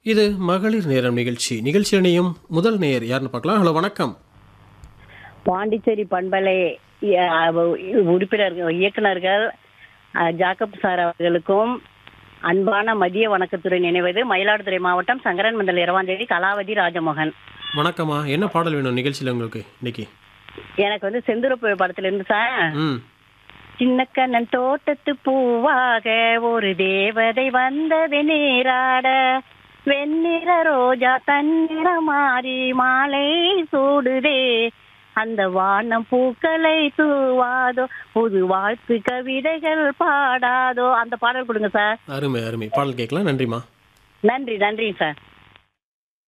இது மகளிர் நேரம் நிகழ்ச்சி நிகழ்ச்சி இணையும் முதல் நேயர் யாருன்னு பார்க்கலாம் ஹலோ வணக்கம் பாண்டிச்சேரி பண்பலை அஹ், உறுப்பினர்கள் இயக்குனர்கள் அஹ், ஜாக்கப் சார் அவர்களுக்கும் அன்பான மதிய வணக்கத்துடன் நினைவது மயிலாடுதுறை மாவட்டம் சங்கரன் மண்டல் இரவாந்தேதி கலாவதி ராஜமோகன் வணக்கம்மா என்ன பாடல் வேணும் நிகழ்ச்சியில் உங்களுக்கு இன்னைக்கு எனக்கு வந்து செந்துரப்பு படத்துல இருந்து சார் ம் சின்னக்கண்ணன் தோட்டத்து பூவாக ஒரு தேவதை வந்தது நீராட வெண்ணிற ரோஜா தன்னிற மாறி மாலை சூடுதே அந்த வானம் பூக்களை தூவாதோ புது வாழ்த்து கவிதைகள் பாடாதோ அந்த பாடல் கொடுங்க சார் அருமை அருமை பாடல் கேட்கலாம் நன்றிம்மா நன்றி நன்றி சார்